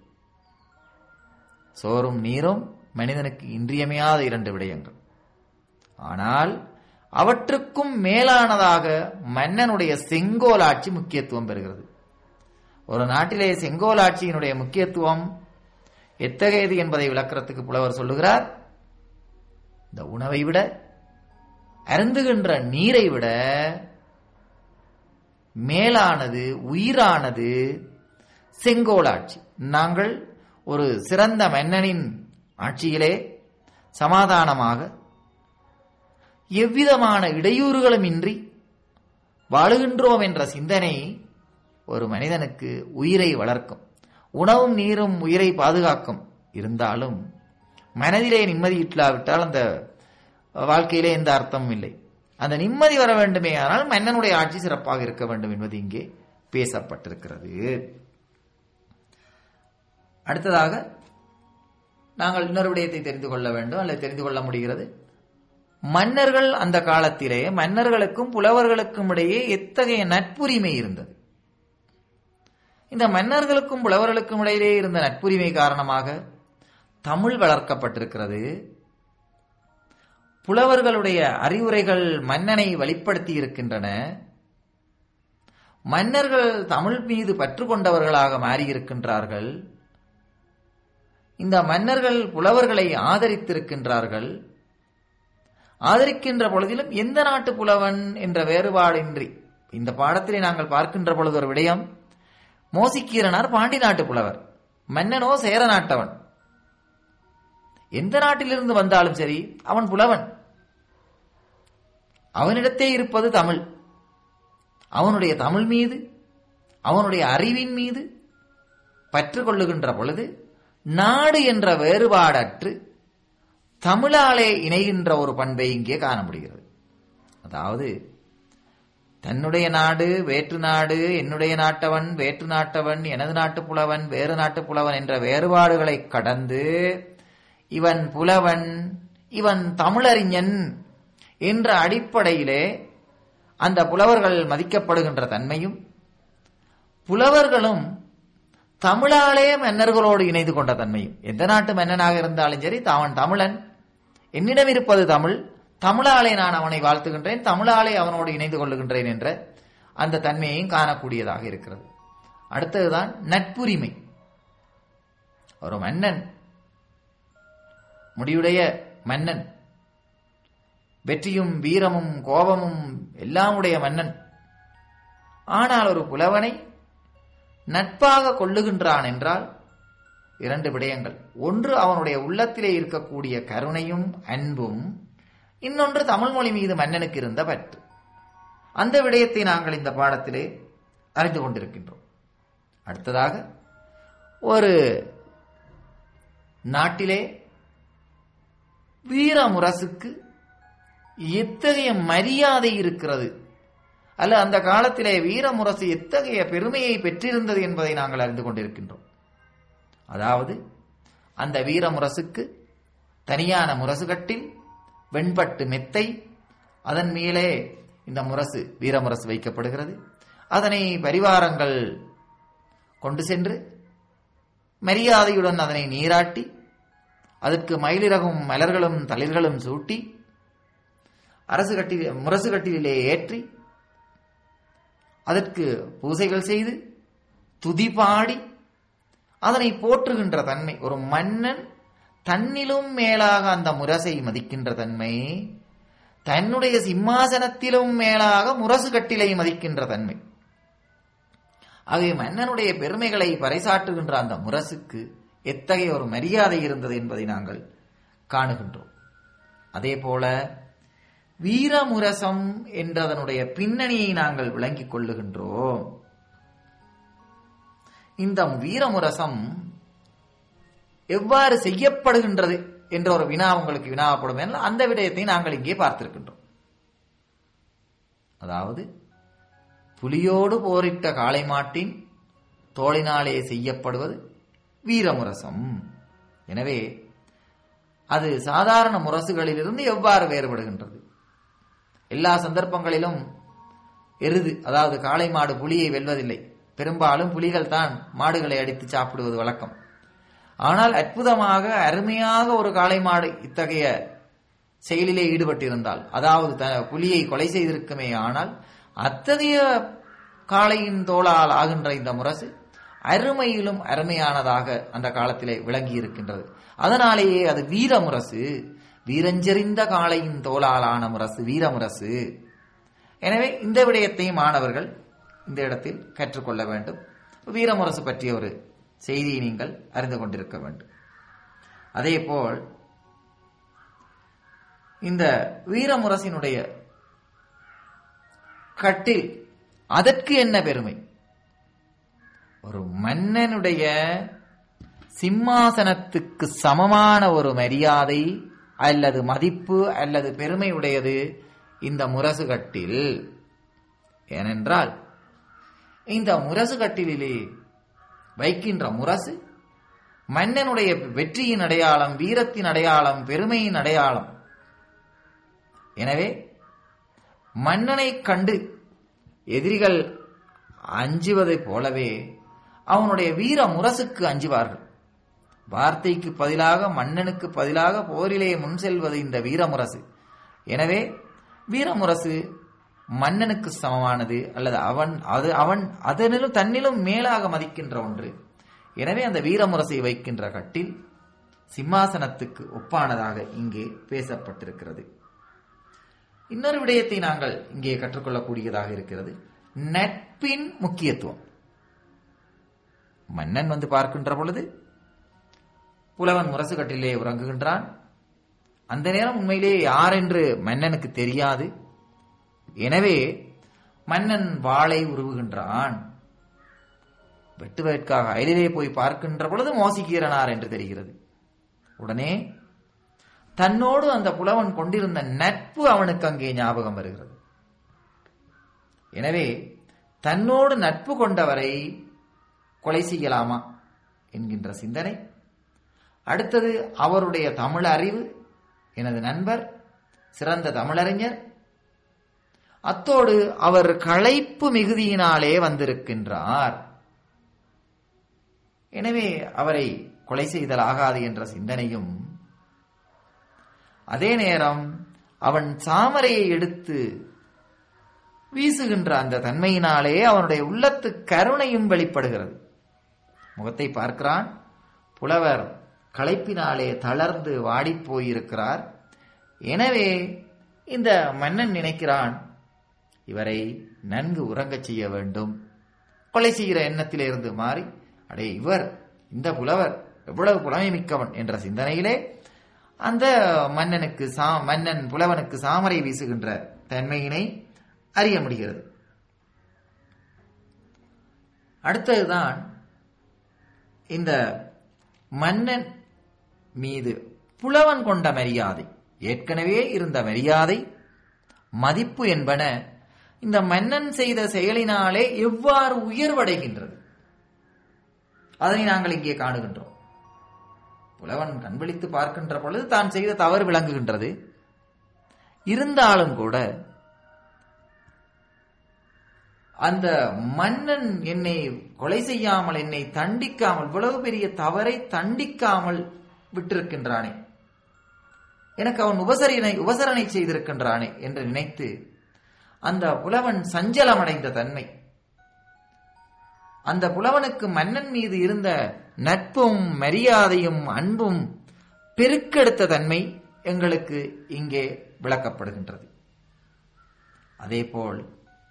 சோறும் நீரும் மனிதனுக்கு இன்றியமையாத இரண்டு விடயங்கள் ஆனால் அவற்றுக்கும் மேலானதாக மன்னனுடைய செங்கோல் ஆட்சி முக்கியத்துவம் பெறுகிறது ஒரு நாட்டிலே செங்கோல் ஆட்சியினுடைய முக்கியத்துவம் எத்தகையது என்பதை விளக்கிறதுக்கு புலவர் சொல்லுகிறார் இந்த உணவை விட அருந்துகின்ற நீரை விட மேலானது உயிரானது செங்கோல் ஆட்சி நாங்கள் ஒரு சிறந்த மன்னனின் ஆட்சியிலே சமாதானமாக எவ்விதமான இடையூறுகளும் இன்றி வாழுகின்றோம் என்ற சிந்தனை ஒரு மனிதனுக்கு உயிரை வளர்க்கும் உணவும் நீரும் உயிரை பாதுகாக்கும் இருந்தாலும் மனதிலே நிம்மதி இல்லாவிட்டால் அந்த வாழ்க்கையிலே எந்த அர்த்தமும் இல்லை அந்த நிம்மதி வர வேண்டுமே ஆனால் மன்னனுடைய ஆட்சி சிறப்பாக இருக்க வேண்டும் என்பது இங்கே பேசப்பட்டிருக்கிறது அடுத்ததாக நாங்கள் இன்னொரு விடயத்தை தெரிந்து கொள்ள வேண்டும் அல்லது தெரிந்து கொள்ள முடிகிறது மன்னர்கள் அந்த காலத்திலே மன்னர்களுக்கும் புலவர்களுக்கும் இடையே எத்தகைய நட்புரிமை இருந்தது இந்த மன்னர்களுக்கும் புலவர்களுக்கும் இடையிலே இருந்த நட்புரிமை காரணமாக தமிழ் வளர்க்கப்பட்டிருக்கிறது புலவர்களுடைய அறிவுரைகள் மன்னனை வழிப்படுத்தி இருக்கின்றன மன்னர்கள் தமிழ் மீது பற்று கொண்டவர்களாக மாறியிருக்கின்றார்கள் இந்த மன்னர்கள் புலவர்களை ஆதரித்திருக்கின்றார்கள் ஆதரிக்கின்ற பொழுதிலும் எந்த நாட்டு புலவன் என்ற வேறுபாடின்றி இந்த பாடத்திலே நாங்கள் பார்க்கின்ற பொழுது ஒரு விடயம் மோசிக்கீரனார் பாண்டி நாட்டு புலவர் மன்னனோ சேர நாட்டவன் எந்த நாட்டிலிருந்து வந்தாலும் சரி அவன் புலவன் அவனிடத்தே இருப்பது தமிழ் அவனுடைய தமிழ் மீது அவனுடைய அறிவின் மீது பற்று கொள்ளுகின்ற பொழுது நாடு என்ற வேறுபாடற்று தமிழாலே இணைகின்ற ஒரு பண்பை இங்கே காண முடிகிறது அதாவது தன்னுடைய நாடு வேற்று நாடு என்னுடைய நாட்டவன் வேற்று நாட்டவன் எனது நாட்டு புலவன் வேறு நாட்டு புலவன் என்ற வேறுபாடுகளை கடந்து இவன் புலவன் இவன் தமிழறிஞன் என்ற அடிப்படையிலே அந்த புலவர்கள் மதிக்கப்படுகின்ற தன்மையும் புலவர்களும் தமிழாலே மன்னர்களோடு இணைந்து கொண்ட தன்மையும் எந்த நாட்டு மன்னனாக இருந்தாலும் சரி அவன் தமிழன் என்னிடம் இருப்பது தமிழ் தமிழாலே நான் அவனை வாழ்த்துகின்றேன் தமிழாலே அவனோடு இணைந்து கொள்ளுகின்றேன் என்ற அந்த தன்மையையும் காணக்கூடியதாக இருக்கிறது அடுத்ததுதான் நட்புரிமை ஒரு மன்னன் முடியுடைய மன்னன் வெற்றியும் வீரமும் கோபமும் எல்லாம் உடைய மன்னன் ஆனால் ஒரு புலவனை நட்பாக கொள்ளுகின்றான் என்றால் இரண்டு விடயங்கள் ஒன்று அவனுடைய உள்ளத்திலே இருக்கக்கூடிய கருணையும் அன்பும் இன்னொன்று தமிழ் மொழி மீது மன்னனுக்கு இருந்த பற்று அந்த விடயத்தை நாங்கள் இந்த பாடத்திலே அறிந்து கொண்டிருக்கின்றோம் அடுத்ததாக ஒரு நாட்டிலே வீரமுரசுக்கு எத்தகைய மரியாதை இருக்கிறது அல்ல அந்த காலத்திலே வீரமுரசு எத்தகைய பெருமையை பெற்றிருந்தது என்பதை நாங்கள் அறிந்து கொண்டிருக்கின்றோம் அதாவது அந்த வீரமுரசுக்கு தனியான முரசுகட்டில் வெண்பட்டு மெத்தை அதன் மேலே இந்த முரசு வீரமுரசு வைக்கப்படுகிறது அதனை பரிவாரங்கள் கொண்டு சென்று மரியாதையுடன் அதனை நீராட்டி அதற்கு மயிலிறகும் மலர்களும் தளிர்களும் சூட்டி அரசு கட்டில் முரசு கட்டிலே ஏற்றி அதற்கு பூசைகள் செய்து துதி பாடி அதனை போற்றுகின்ற தன்மை ஒரு மன்னன் தன்னிலும் மேலாக அந்த முரசை மதிக்கின்ற தன்மை தன்னுடைய சிம்மாசனத்திலும் மேலாக முரசு கட்டிலை மதிக்கின்ற தன்மை ஆகவே மன்னனுடைய பெருமைகளை பறைசாற்றுகின்ற அந்த முரசுக்கு எத்தகைய ஒரு மரியாதை இருந்தது என்பதை நாங்கள் காணுகின்றோம் அதே போல வீரமுரசம் என்றதனுடைய பின்னணியை நாங்கள் விளங்கிக் கொள்ளுகின்றோம் இந்த வீரமுரசம் எவ்வாறு செய்யப்படுகின்றது என்ற ஒரு வினா உங்களுக்கு வினாவப்படும் என்றால் அந்த விடயத்தை நாங்கள் இங்கே பார்த்திருக்கின்றோம் அதாவது புலியோடு போரிட்ட காளை மாட்டின் தோளினாலே செய்யப்படுவது வீரமுரசம் எனவே அது சாதாரண முரசுகளிலிருந்து எவ்வாறு வேறுபடுகின்றது எல்லா சந்தர்ப்பங்களிலும் எருது அதாவது காளை மாடு புலியை வெல்வதில்லை பெரும்பாலும் புலிகள் தான் மாடுகளை அடித்து சாப்பிடுவது வழக்கம் ஆனால் அற்புதமாக அருமையாக ஒரு காளை மாடு இத்தகைய செயலிலே ஈடுபட்டிருந்தால் அதாவது த புலியை கொலை செய்திருக்குமே ஆனால் அத்தகைய காளையின் தோளால் ஆகின்ற இந்த முரசு அருமையிலும் அருமையானதாக அந்த காலத்திலே விளங்கி இருக்கின்றது அதனாலேயே அது வீரமுரசு வீரஞ்செறிந்த காளையின் தோளாலான முரசு வீரமுரசு எனவே இந்த விடயத்தையும் மாணவர்கள் இந்த இடத்தில் கற்றுக்கொள்ள வேண்டும் வீரமுரசு பற்றிய ஒரு செய்தியை நீங்கள் அறிந்து கொண்டிருக்க வேண்டும் அதேபோல் இந்த வீரமுரசினுடைய கட்டில் அதற்கு என்ன பெருமை ஒரு மன்னனுடைய சிம்மாசனத்துக்கு சமமான ஒரு மரியாதை அல்லது மதிப்பு அல்லது பெருமை உடையது இந்த முரசு கட்டில் ஏனென்றால் இந்த முரசு கட்டிலே வைக்கின்ற முரசு மன்னனுடைய வெற்றியின் அடையாளம் வீரத்தின் அடையாளம் பெருமையின் அடையாளம் எனவே மன்னனை கண்டு எதிரிகள் அஞ்சுவதைப் போலவே அவனுடைய வீர முரசுக்கு அஞ்சுவார்கள் வார்த்தைக்கு பதிலாக மன்னனுக்கு பதிலாக போரிலே முன் செல்வது இந்த வீரமுரசு எனவே வீரமுரசு மன்னனுக்கு சமமானது அல்லது அவன் அது அவன் அதனிலும் தன்னிலும் மேலாக மதிக்கின்ற ஒன்று எனவே அந்த வீரமுரசை வைக்கின்ற கட்டில் சிம்மாசனத்துக்கு ஒப்பானதாக இங்கே பேசப்பட்டிருக்கிறது இன்னொரு விடயத்தை நாங்கள் இங்கே கற்றுக்கொள்ளக்கூடியதாக இருக்கிறது நட்பின் முக்கியத்துவம் மன்னன் வந்து பார்க்கின்ற பொழுது புலவன் முரசு கட்டிலே உறங்குகின்றான் அந்த நேரம் உண்மையிலே யார் என்று மன்னனுக்கு தெரியாது எனவே மன்னன் வாளை உருவுகின்றான் வெட்டுவதற்காக அயலிலே போய் பார்க்கின்ற பொழுது மோசிக்கீரனார் என்று தெரிகிறது உடனே தன்னோடு அந்த புலவன் கொண்டிருந்த நட்பு அவனுக்கு அங்கே ஞாபகம் வருகிறது எனவே தன்னோடு நட்பு கொண்டவரை கொலை செய்யலாமா என்கின்ற சிந்தனை அடுத்தது அவருடைய தமிழ் அறிவு எனது நண்பர் சிறந்த தமிழறிஞர் அத்தோடு அவர் களைப்பு மிகுதியினாலே வந்திருக்கின்றார் எனவே அவரை கொலை செய்தல் ஆகாது என்ற சிந்தனையும் அதே நேரம் அவன் சாமரையை எடுத்து வீசுகின்ற அந்த தன்மையினாலே அவனுடைய உள்ளத்து கருணையும் வெளிப்படுகிறது முகத்தை பார்க்கிறான் புலவர் களைப்பினாலே தளர்ந்து வாடிப் போயிருக்கிறார் எனவே இந்த மன்னன் நினைக்கிறான் இவரை நன்கு உறங்கச் செய்ய வேண்டும் கொலை செய்கிற எண்ணத்திலிருந்து மாறி அடே இவர் இந்த புலவர் எவ்வளவு புலமை மிக்கவன் என்ற சிந்தனையிலே அந்த மன்னனுக்கு சா மன்னன் புலவனுக்கு சாமரை வீசுகின்ற தன்மையினை அறிய முடிகிறது அடுத்ததுதான் இந்த மன்னன் மீது புலவன் கொண்ட மரியாதை ஏற்கனவே இருந்த மரியாதை மதிப்பு என்பன இந்த மன்னன் செய்த செயலினாலே எவ்வாறு உயர்வடைகின்றது அதனை நாங்கள் இங்கே காணுகின்றோம் புலவன் கண்விழித்து பார்க்கின்ற பொழுது தான் செய்த தவறு விளங்குகின்றது இருந்தாலும் கூட அந்த மன்னன் என்னை கொலை செய்யாமல் என்னை தண்டிக்காமல் இவ்வளவு பெரிய தவறை தண்டிக்காமல் விட்டிருக்கின்றானே எனக்கு அவன் உபசரணை உபசரணை செய்திருக்கின்றானே என்று நினைத்து அந்த புலவன் சஞ்சலமடைந்த தன்மை அந்த புலவனுக்கு மன்னன் மீது இருந்த நட்பும் மரியாதையும் அன்பும் பெருக்கெடுத்த தன்மை எங்களுக்கு இங்கே விளக்கப்படுகின்றது அதேபோல்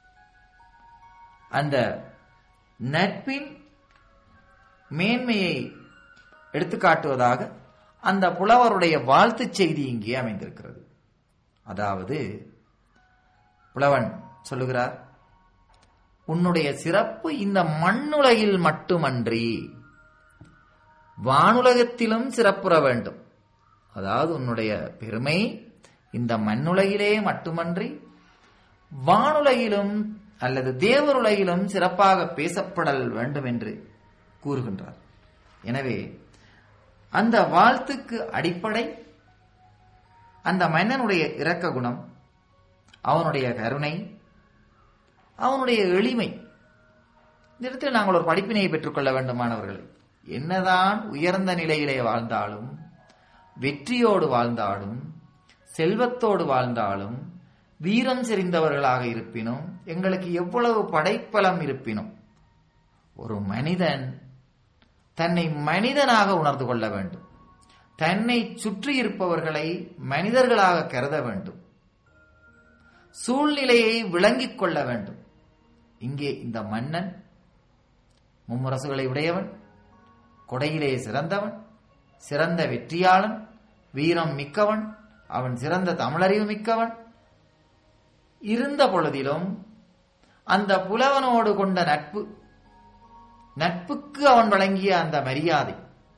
அந்த நட்பின் மேன்மையை எடுத்துக்காட்டுவதாக அந்த புலவருடைய வாழ்த்துச் செய்தி இங்கே அமைந்திருக்கிறது அதாவது புலவன் சொல்லுகிறார் உன்னுடைய சிறப்பு இந்த மண்ணுலகில் மட்டுமன்றி வானுலகத்திலும் சிறப்புற வேண்டும் அதாவது உன்னுடைய பெருமை இந்த மண்ணுலகிலே மட்டுமன்றி வானுலகிலும் அல்லது தேவருலகிலும் சிறப்பாக பேசப்படல் வேண்டும் என்று கூறுகின்றார் எனவே அந்த வாழ்த்துக்கு அடிப்படை அந்த மன்னனுடைய இரக்க குணம் அவனுடைய கருணை அவனுடைய எளிமை இந்த இடத்தில் நாங்கள் ஒரு படிப்பினையை பெற்றுக்கொள்ள வேண்டுமானவர்கள் என்னதான் உயர்ந்த நிலையிலே வாழ்ந்தாலும் வெற்றியோடு வாழ்ந்தாலும் செல்வத்தோடு வாழ்ந்தாலும் வீரம் செறிந்தவர்களாக இருப்பினும் எங்களுக்கு எவ்வளவு படைப்பலம் இருப்பினும் ஒரு மனிதன் தன்னை மனிதனாக உணர்ந்து கொள்ள வேண்டும் தன்னை சுற்றி இருப்பவர்களை மனிதர்களாக கருத வேண்டும் சூழ்நிலையை விளங்கிக் கொள்ள வேண்டும் இங்கே இந்த மன்னன் மும்முரசுகளை உடையவன் கொடையிலே சிறந்தவன் சிறந்த வெற்றியாளன் வீரம் மிக்கவன் அவன் சிறந்த தமிழறிவு மிக்கவன் இருந்த பொழுதிலும் அந்த புலவனோடு கொண்ட நட்பு நட்புக்கு அவன் வழங்கிய அந்த மரியாதை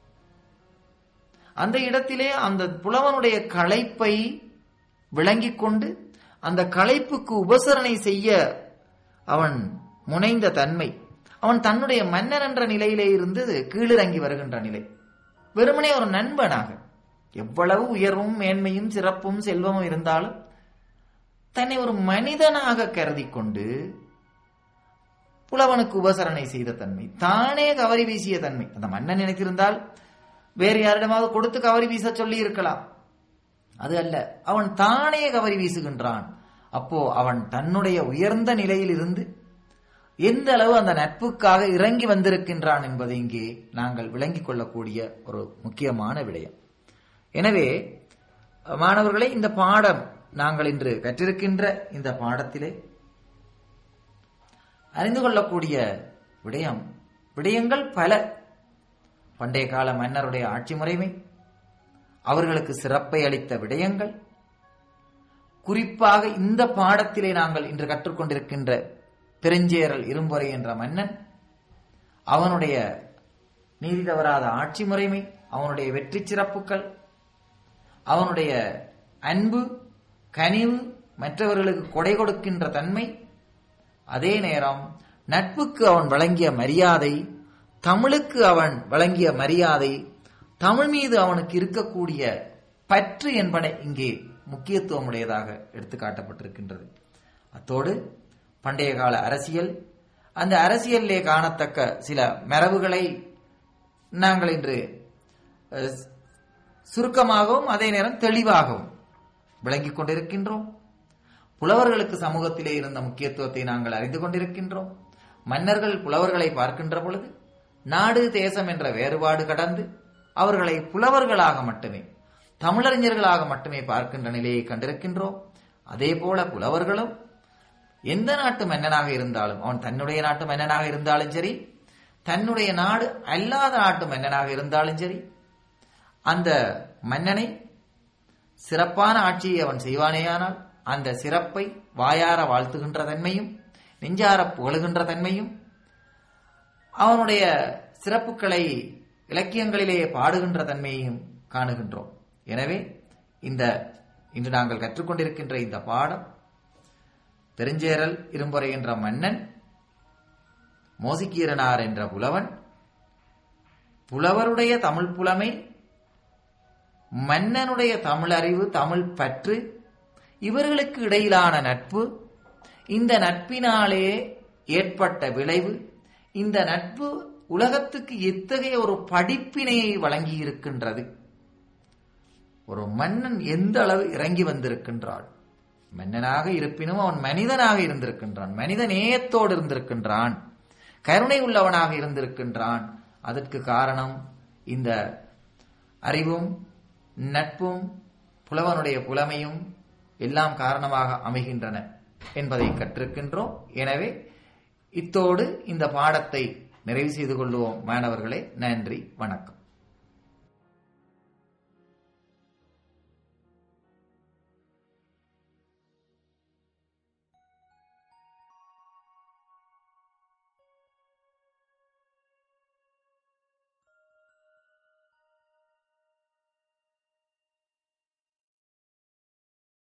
அந்த இடத்திலே அந்த புலவனுடைய களைப்பை விளங்கிக் கொண்டு அந்த களைப்புக்கு உபசரணை செய்ய அவன் முனைந்த தன்மை அவன் தன்னுடைய மன்னன் என்ற நிலையிலே இருந்து கீழிறங்கி வருகின்ற நிலை வெறுமனே ஒரு நண்பனாக எவ்வளவு உயர்வும் மேன்மையும் சிறப்பும் செல்வமும் இருந்தாலும் தன்னை ஒரு மனிதனாக கருதி கொண்டு புலவனுக்கு உபசரணை செய்த தன்மை தானே கவரி வீசிய தன்மை அந்த மன்னன் நினைத்திருந்தால் வேறு யாரிடமாவது கொடுத்து கவரி வீச சொல்லி இருக்கலாம் அது அல்ல அவன் தானே கவரி வீசுகின்றான் அப்போ அவன் தன்னுடைய உயர்ந்த நிலையில் இருந்து எந்த அளவு அந்த நட்புக்காக இறங்கி வந்திருக்கின்றான் என்பதை இங்கே நாங்கள் விளங்கிக் கொள்ளக்கூடிய ஒரு முக்கியமான விடயம் எனவே மாணவர்களே இந்த பாடம் நாங்கள் இன்று கற்றிருக்கின்ற இந்த பாடத்திலே அறிந்து கொள்ளக்கூடிய விடயம் விடயங்கள் பல பண்டைய கால மன்னருடைய ஆட்சி முறைமை அவர்களுக்கு சிறப்பை அளித்த விடயங்கள் குறிப்பாக இந்த பாடத்திலே நாங்கள் இன்று கற்றுக்கொண்டிருக்கின்ற பெருஞ்சேரல் இரும்பொறை என்ற மன்னன் அவனுடைய நீதி தவறாத ஆட்சி முறைமை அவனுடைய வெற்றி சிறப்புகள் அவனுடைய அன்பு கனிவு மற்றவர்களுக்கு கொடை கொடுக்கின்ற தன்மை அதே நேரம் நட்புக்கு அவன் வழங்கிய மரியாதை தமிழுக்கு அவன் வழங்கிய மரியாதை தமிழ் மீது அவனுக்கு இருக்கக்கூடிய பற்று என்பன இங்கே முக்கியத்துவமுடையதாக எடுத்து காட்டப்பட்டிருக்கின்றது அத்தோடு பண்டைய கால அரசியல் அந்த அரசியலிலே காணத்தக்க சில மரபுகளை நாங்கள் இன்று அஹ், சுருக்கமாகவும் அதே நேரம் தெளிவாகவும் விளங்கிக் கொண்டிருக்கின்றோம் புலவர்களுக்கு சமூகத்திலே இருந்த முக்கியத்துவத்தை நாங்கள் அறிந்து கொண்டிருக்கின்றோம் மன்னர்கள் புலவர்களை பார்க்கின்ற பொழுது நாடு தேசம் என்ற வேறுபாடு கடந்து அவர்களை புலவர்களாக மட்டுமே தமிழறிஞர்களாக மட்டுமே பார்க்கின்ற நிலையை கண்டிருக்கின்றோம் அதே போல புலவர்களும் எந்த நாட்டு மன்னனாக இருந்தாலும் அவன் தன்னுடைய நாட்டு மன்னனாக இருந்தாலும் சரி தன்னுடைய நாடு அல்லாத நாட்டு மன்னனாக இருந்தாலும் சரி அந்த மன்னனை சிறப்பான ஆட்சியை அவன் செய்வானேயானால் அந்த சிறப்பை வாயார வாழ்த்துகின்ற தன்மையும் நெஞ்சார புகழுகின்ற தன்மையும் அவனுடைய சிறப்புகளை இலக்கியங்களிலே பாடுகின்ற தன்மையையும் காணுகின்றோம் எனவே இந்த இன்று நாங்கள் கற்றுக்கொண்டிருக்கின்ற இந்த பாடம் பெருஞ்சேரல் இரும்புரை என்ற மன்னன் மோசிக்கீரனார் என்ற புலவன் புலவருடைய தமிழ் புலமை மன்னனுடைய தமிழ் அறிவு தமிழ் பற்று இவர்களுக்கு இடையிலான நட்பு இந்த நட்பினாலே ஏற்பட்ட விளைவு இந்த நட்பு உலகத்துக்கு எத்தகைய ஒரு படிப்பினையை வழங்கி இருக்கின்றது ஒரு மன்னன் எந்த அளவு இறங்கி வந்திருக்கின்றான் மன்னனாக இருப்பினும் அவன் மனிதனாக இருந்திருக்கின்றான் மனித நேயத்தோடு இருந்திருக்கின்றான் கருணை உள்ளவனாக இருந்திருக்கின்றான் அதற்கு காரணம் இந்த அறிவும் நட்பும் புலவனுடைய புலமையும் எல்லாம் காரணமாக அமைகின்றன என்பதை கற்றிருக்கின்றோம் எனவே இத்தோடு இந்த பாடத்தை நிறைவு செய்து கொள்வோம் மாணவர்களே நன்றி வணக்கம்